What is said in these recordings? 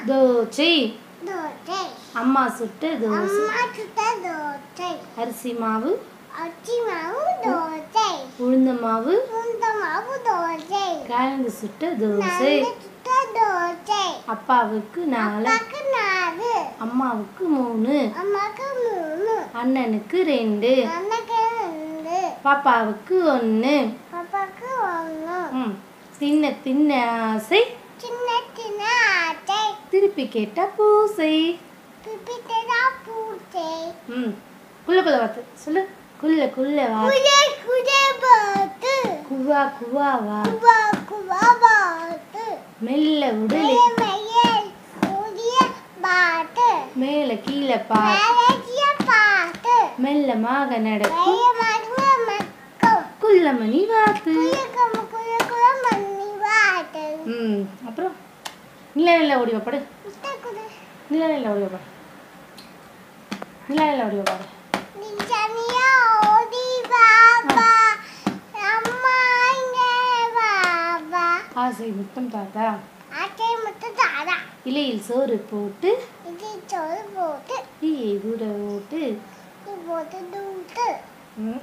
தோசை தோசை அம்மா சுட்ட தோசை அம்மா சுட்ட தோசை அரிசி மாவு அச்சி மாவு தோசை உளுந்த மாவு உந்த மாவு தோசை கிழங்கு சுட்ட தோசை நாலு சுட்ட தோசை அப்பாவுக்கு நாலு அப்பாக்கு நாலு அம்மாவுக்கு மூணு அம்மாக்கு மூணு அண்ணனுக்கு ரெண்டு அண்ணனுக்கு ரெண்டு பாப்பாவுக்கு ஒன்று பாப்பாக்கு ஒன்று ம் தின்ன தின்ன ஆசை சின்ன சின்ன ஆட்டை திருப்பி கேட்ட பூசை பிப்பிட்டா பூச்சை ம் குள்ள குள்ள வாத்து சொல்லு குள்ள குள்ள வா குஜே குஜே பாத்து குவா குவா வா குவா குவா பாத்து மெல்ல உடலை மேல் புதிய பாட்டு மேல கீழே பா மேலஜிய பாட்டு மெல்லமாக நடக்கும் வெய மரும மக்கம் குள்ளமணி வாத்து குயக்கம் குயக்குல மண்ணி பாட்டு ம் அப்புறம் நில நில ஓடி வாப்பாடு முட்டை குடு நில நில ஓடி வாப்பாடு நில நில ஓடி வாப்பாடு நிஜனியா ஓடி பாபா அம்மா இங்க பாபா ஆசை முத்தம் தாத்தா ஆட்டை மட்டும் தாடா இலையில் சோறு போட்டு இது சோறு போட்டு ஈயை கூட ஓட்டு இது போட்டு தூட்டு ம்.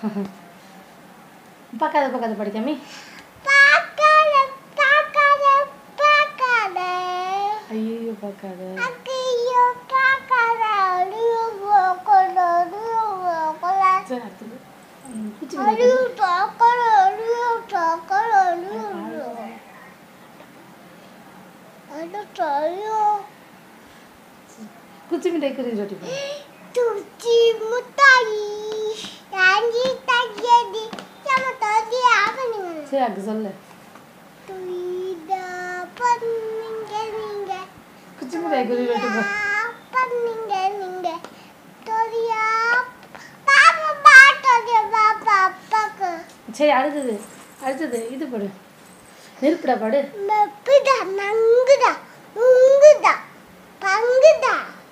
பக்காத பக்காத படிக்காமி பார்க்காத பார்க்காத பார்க்காத ஐயோ பார்க்காத அக்கையோ பார்க்காத அழிவு போக்கல அழிவு போக்கல சரி அடுத்தது ம், குச்சி அழிவு மிட்டாய் போக்கல அழிவு போக்கல அழிவு அது அழிவு குச்சி மிட்டாய் குறி சொட்டி போ துச்சி முத்தாயி தாண்டி தகியடி சமத்தாதி ஆகணுங்க சரி அக்கு சொல்லு துயிதா பண்ணுங்க நீங்க குச்சி மிட்டாய் குறி சொட்டி போ பண்ணுங்க நீங்க தொரியா பாப்பா பாட்டோட பாப்பா அப்பாக்கு சரி அடுத்தது அடுத்தது இது படு நெருப்புடா பாடு மெப்புதா நங்குதா உங்குதா பங்குதா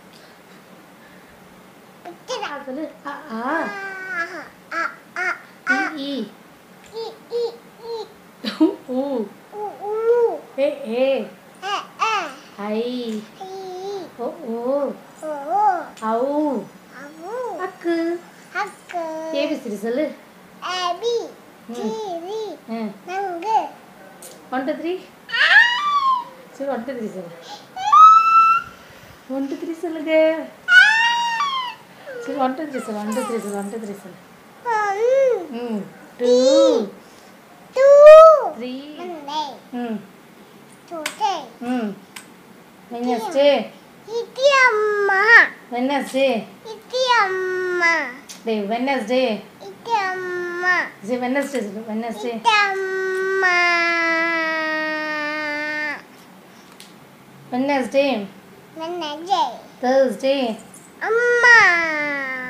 பிச்சதா சொல்லு ஆ ஆ ஆ ஆ ஆ இ ஈ இ இ இ ஊ ஊ உ உ ஏ ஏ எ எ ஐ இ ஓ ஓ ஓ ஔ அவு அக்கு அக்கு ஏபிசிடி சொல்லு அபி ம். சீரி ஆ நங்கு ஒன் டூ த்ரீ சரி ஒன் டூ த்ரீ சொல்லு ஒன் டூ த்ரீ சொல்லுங்க சரி ஒன் டூ த்ரீ சொல்லு ஒன் டூ த்ரீ சொல்லு ஒன் டூ த்ரீ சொல்லு ஒன் ம் டூ டூ த்ரீ மண்டே ம் டூடே ம் வெனஸ்டே இத்தி அம்மா வெனஸ்டே இத்தி அம்மா டே வெனஸ்டே இத்தி அம்மா சரி வெனஸ்டே சொல்லு வெனஸ்டே இத்தி அம்மா வெனஸ்டே நன்னஜே தேர்ஸ்டே அம்மா